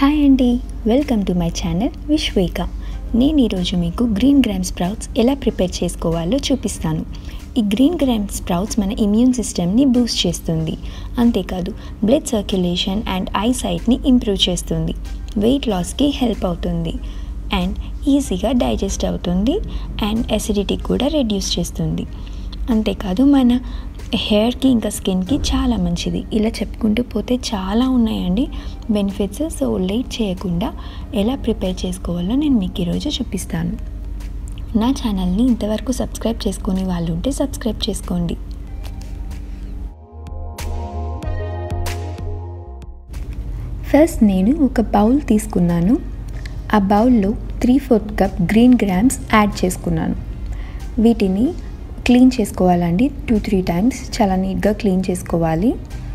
hi అండి welcome to my channel Vishveka నేను ఈరోజు మీకు గ్రీన్ గ్రామ్ స్ప్రౌట్స్ ఎలా ప్రిపేర్ చేసుకోవాలో చూపిస్తాను ఈ గ్రీన్ గ్రామ్ స్ప్రౌట్స్ మన ఇమ్యూన్ సిస్టమ్ని బూస్ట్ చేస్తుంది అంతేకాదు బ్లడ్ సర్క్యులేషన్ అండ్ ఐ సైట్ని ఇంప్రూవ్ చేస్తుంది వెయిట్ లాస్కి హెల్ప్ అవుతుంది అండ్ ఈజీగా డైజెస్ట్ అవుతుంది అండ్ అసిడిటీ కూడా రెడ్యూస్ చేస్తుంది అంతేకాదు మన హెయిర్కి ఇంకా స్కిన్కి చాలా మంచిది ఇలా చెప్పుకుంటూ పోతే చాలా ఉన్నాయండి బెనిఫిట్స్ సో లేట్ చేయకుండా ఎలా ప్రిపేర్ చేసుకోవాలో నేను మీకు ఈరోజు చూపిస్తాను నా ఛానల్ని ఇంతవరకు సబ్స్క్రైబ్ చేసుకునే వాళ్ళు ఉంటే సబ్స్క్రైబ్ చేసుకోండి ఫస్ట్ నేను ఒక బౌల్ తీసుకున్నాను ఆ బౌల్లో three fourth cup green grams add చేసుకున్నాను వీటిని క్లీన్ చేసుకోవాలండి టూ త్రీ టైమ్స్ చాలా నీట్గా క్లీన్ చేసుకోవాలి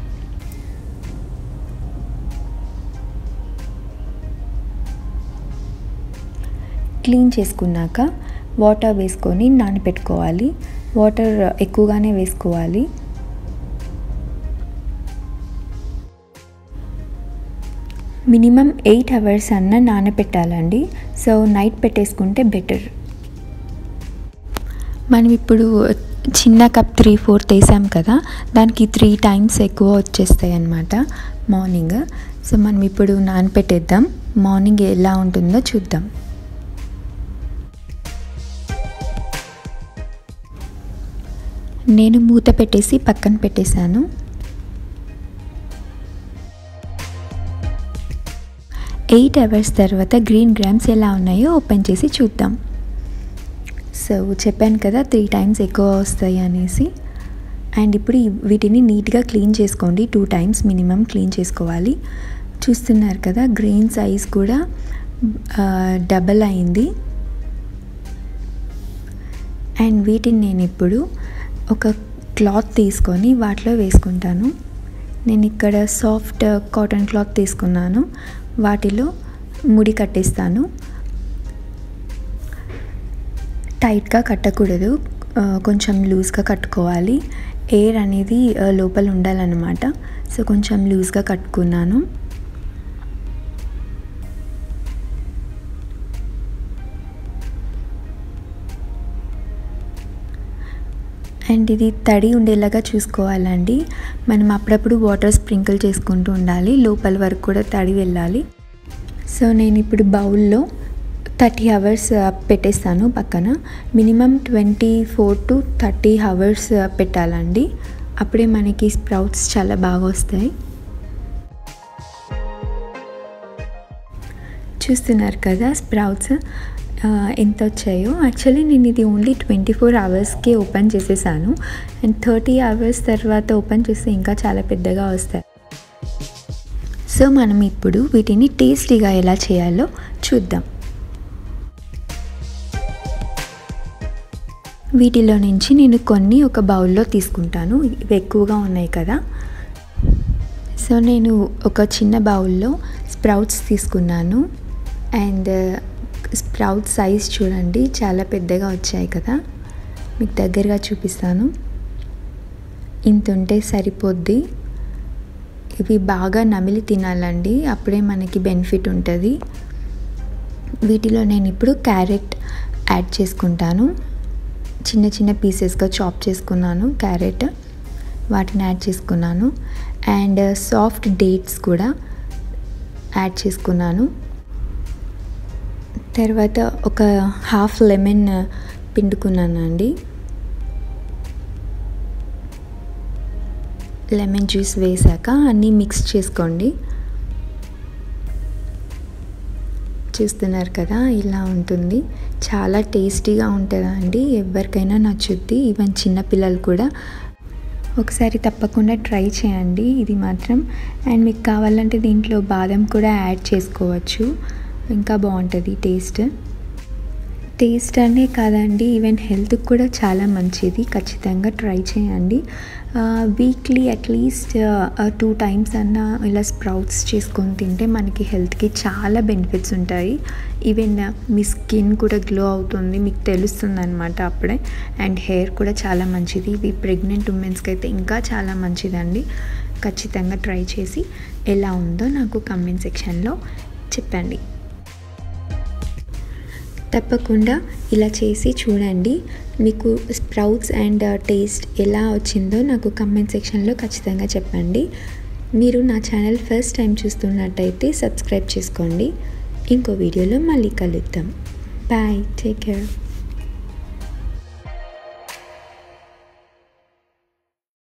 క్లీన్ చేసుకున్నాక వాటర్ వేసుకొని నానబెట్టుకోవాలి వాటర్ ఎక్కువగానే వేసుకోవాలి మినిమం ఎయిట్ అవర్స్ అన్న నానబెట్టాలండి సో నైట్ పెట్టేసుకుంటే బెటర్ మనం ఇప్పుడు చిన్న కప్ త్రీ ఫోర్త్ వేసాం కదా దానికి త్రీ టైమ్స్ ఎక్కువ వచ్చేస్తాయి అన్నమాట మార్నింగ్ సో మనం ఇప్పుడు నానపెట్టేద్దాం మార్నింగ్ ఎలా ఉంటుందో చూద్దాం నేను మూత పెట్టేసి పక్కన పెట్టేశాను ఎయిట్ అవర్స్ తర్వాత గ్రీన్ గ్రామ్స్ ఎలా ఉన్నాయో ఓపెన్ చేసి చూద్దాం సో చెప్పాను కదా త్రీ టైమ్స్ ఎక్కువ వస్తాయి అనేసి అండ్ ఇప్పుడు వీటిని నీట్గా క్లీన్ చేసుకోండి టూ టైమ్స్ మినిమం క్లీన్ చేసుకోవాలి చూస్తున్నారు కదా గ్రీన్ సైజ్ కూడా డబల్ అయింది అండ్ వీటిని నేను ఇప్పుడు ఒక క్లాత్ తీసుకొని వాటిలో వేసుకుంటాను నేను ఇక్కడ సాఫ్ట్ కాటన్ క్లాత్ తీసుకున్నాను వాటిలో ముడి కట్టేస్తాను టైట్గా కట్టకూడదు కొంచెం లూజ్గా కట్టుకోవాలి ఎయిర్ అనేది లోపల ఉండాలన్నమాట సో కొంచెం లూజ్గా కట్టుకున్నాను అండ్ ఇది తడి ఉండేలాగా చూసుకోవాలండి మనం అప్పుడప్పుడు వాటర్ స్ప్రింకిల్ చేసుకుంటూ ఉండాలి లోపల వరకు కూడా తడి వెళ్ళాలి సో నేను ఇప్పుడు బౌల్లో థర్టీ అవర్స్ పెట్టేస్తాను పక్కన minimum twenty four to thirty hours పెట్టాలండి అప్పుడే మనకి స్ప్రౌట్స్ చాలా బాగా వస్తాయి చూస్తున్నారు కదా స్ప్రౌట్స్ ఎంత వచ్చాయో యాక్చువల్లీ నేను ఇది ఓన్లీ ట్వంటీ ఫోర్ అవర్స్కి ఓపెన్ చేసేసాను అండ్ థర్టీ అవర్స్ తర్వాత ఓపెన్ చేస్తే ఇంకా చాలా పెద్దగా వస్తాయి సో మనం ఇప్పుడు వీటిని టేస్టీగా ఎలా చేయాలో చూద్దాం వీటిలో నుంచి నేను కొన్ని ఒక బౌల్లో తీసుకుంటాను ఇవి ఎక్కువగా ఉన్నాయి కదా సో నేను ఒక చిన్న బౌల్లో స్ప్రౌట్స్ తీసుకున్నాను అండ్ స్ప్రౌట్ సైజ్ చూడండి చాలా పెద్దగా వచ్చాయి కదా మీకు దగ్గరగా చూపిస్తాను ఇంత ఉంటే సరిపోద్ది ఇవి బాగా నమిలి తినాలండి అప్పుడే మనకి బెనిఫిట్ ఉంటుంది వీటిలో నేను ఇప్పుడు క్యారెట్ యాడ్ చేసుకుంటాను చిన్న చిన్న పీసెస్గా చాప్ చేసుకున్నాను క్యారెట్ వాటిని యాడ్ చేసుకున్నాను అండ్ సాఫ్ట్ డేట్స్ కూడా యాడ్ చేసుకున్నాను తర్వాత ఒక హాఫ్ లెమన్ పిండుకున్నాను అండి లెమన్ జ్యూస్ వేసాక అన్నీ మిక్స్ చేసుకోండి చూస్తున్నారు కదా ఇలా ఉంటుంది చాలా టేస్టీగా ఉంటుందండి ఎవరికైనా నచ్చుద్ది ఈవెన్ చిన్నపిల్లలు కూడా ఒకసారి తప్పకుండా ట్రై చేయండి ఇది మాత్రం అండ్ మీకు కావాలంటే దీంట్లో బాదం కూడా యాడ్ చేసుకోవచ్చు ఇంకా బాగుంటుంది టేస్ట్ టేస్ట్ అనే కాదండి ఈవెన్ హెల్త్కి కూడా చాలా మంచిది ఖచ్చితంగా ట్రై చేయండి వీక్లీ అట్లీస్ట్ టూ టైమ్స్ అన్న ఇలా స్ప్రౌట్స్ చేసుకొని తింటే మనకి హెల్త్కి చాలా బెనిఫిట్స్ ఉంటాయి ఈవెన్ మీ స్కిన్ కూడా గ్లో అవుతుంది మీకు తెలుస్తుంది అనమాట అప్పుడే అండ్ హెయిర్ కూడా చాలా మంచిది ఇవి ప్రెగ్నెంట్ ఉమెన్స్కి అయితే ఇంకా చాలా మంచిదండి ఖచ్చితంగా ట్రై చేసి ఎలా ఉందో నాకు కమెంట్ సెక్షన్లో చెప్పండి తప్పకుండా ఇలా చేసి చూడండి మీకు స్ప్రౌట్స్ అండ్ టేస్ట్ ఎలా వచ్చిందో నాకు కమెంట్ సెక్షన్లో ఖచ్చితంగా చెప్పండి మీరు నా ఛానల్ ఫస్ట్ టైం చూస్తున్నట్టయితే సబ్స్క్రైబ్ చేసుకోండి ఇంకో వీడియోలో మళ్ళీ కలుద్దాం బాయ్ టేక్ కేర్